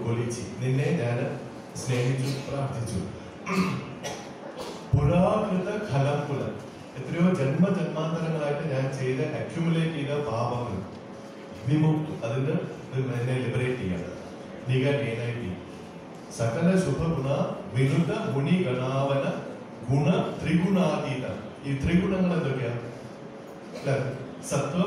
കൊലിച്ചി നിന്നെ ഞാൻ സ്നേഹിച്ചു പ്രാർത്ഥിച്ചു പുരാകൃത ഖലംകുല എത്രയോ ജന്മ ജന്മാന്തരങ്ങളായിട്ട് ഞാൻ ചെയ്ത അക്യുമുലേറ്റ് ചെയ്ത പാപങ്ങൾ വിമുക്തു അതിന് എന്നെ ലിബറേറ്റ് ചെയ്യാണ് നികനേനായി സകല ശുഭഗുണ വിരുദ്ധ ഗുണി ഗണാവന ഗുണ ത്രിഗുണാതീത ഈ ത്രിഗുണങ്ങൾ എന്തൊക്കെയാ അല്ലെ സത്വം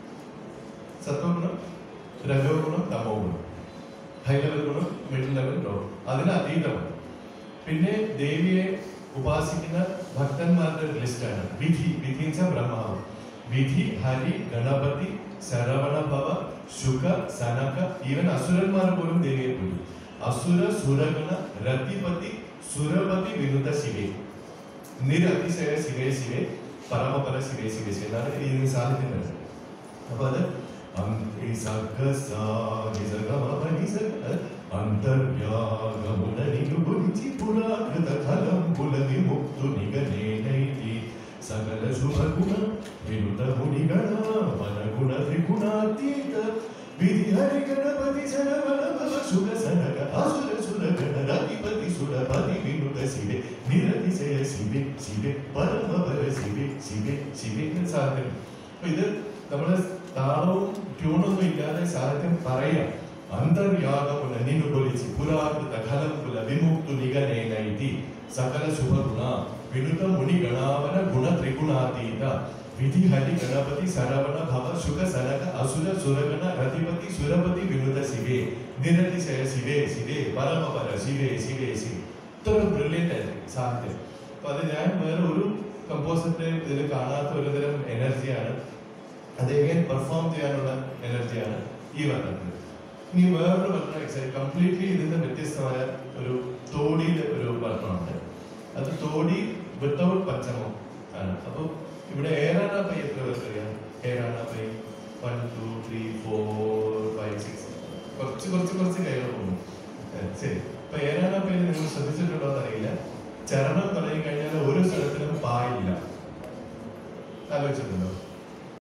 സത്വഗുണം രജോ ഗുണം തമോ ഗുണം ഹൈ ലെവൽ ഗുണം മിഡിൽ ലെവൽ ലോ അതിന് അതീതമാണ് പിന്നെ ദേവിയെ ഉപാസിക്കുന്ന ഭക്തന്മാരുടെ ലിസ്റ്റാണ് വിധി വിധി എന്ന് വെച്ചാൽ ബ്രഹ്മാവ് വിധി ഹരി ഗണപതി ശരവണ ഭവ ശുക സനക ഈവൻ അസുരന്മാർ പോലും ദേവിയെ പോയി അസുര സുരഗണ രതിപതി സുരപതി വിനുത ശിവേ നിരതിശയ ശിവേ ശിവേ പരമപര ശിവേ ശിവേ ശിവേ എന്നാണ് ഈ സാഹിത്യം വരുന്നത് അപ്പൊ അത് അം- ഈ സഗ സാ നി സ ഗ മ പ നി സ ഗ അത് അന്തര്യാഗമുന നിരുപുരിചി പുരാകൃത ഫലം പുല വിമുക്തു നിഗനേനൈതി സകല ശുഭഗുണ വിനുത മുനിഗണ മനഗുണ ത്രിഗുണാതീത വിധി ഹരി ഗണപതി ശരവണ ഭവ സുഖ സനക അസുര സുര ഗണരാധിപതി സുരപതി വിനുത ശിവേ നിരതിശയ ശിവേ ശിവേ പരമപര ശിവേ ശിവേ ശിവേ എന്ന് സാധനം അപ്പൊ ഇത് നമ്മള് താളവും ട്യൂണൊന്നും ഇല്ലാതെ സാഹിത്യം പറയാം അന്തര്യാഗമുന നിന്നു കൊലിച്ച് പുരാകൃത ഖലംകുല വിമുക്തു നിഗനേനൈതി സകല ശുഭഗുണ വിനുത മുനി ഗണാവന ഗുണ ത്രിഗുണാതീത വിധി ഹരി ഗണപതി സരവണ ഭവ ശുക സനക അസുര സുരഗണ രതിപതി സുരപതി വിനുത ശിവേ നിരതിശയ ശിവേ ശിവേ പരമപര ശിവേ ശിവേ ശിവേ ഇത്ര ബ്രില്യൻ്റ് ആയിരിക്കും സാഹിത്യം അപ്പൊ അത് ഞാൻ വേറെ ഒരു കമ്പോസറിന്റെ ഇതിൽ കാണാത്ത ഒരുതരം എനർജിയാണ് അത് എങ്ങനെ പെർഫോം ചെയ്യാനുള്ള എനർജിയാണ് ഈ വർണ്ണത്തിൽ ഇനി വേറൊരു വർണ്ണം എക്സൈറ്റ് കംപ്ലീറ്റ്ലി ഇതിന്റെ വ്യത്യസ്തമായ ഒരു തോടിയിലെ ഒരു വർണ്ണമുണ്ട് അത് തോടി വിത്തൗട്ട് പച്ചമം ആണ് അപ്പൊ ഇവിടെ ഏറാന പൈ എത്ര പേർക്ക് അറിയാം ഏറാന pi one two three four five six കുറച്ച് കുറച്ച് കുറച്ച് കൈകൾ പോകുന്നു ഏ, ശരി അപ്പൊ ഏറാന പൈ നിങ്ങൾ ശ്രദ്ധിച്ചിട്ടുണ്ടോ എന്നറിയില്ല ചരണം തുടങ്ങി കഴിഞ്ഞാൽ ഒരു സ്ഥലത്തിനും പായില്ല ആലോചിച്ചിട്ടുണ്ടോ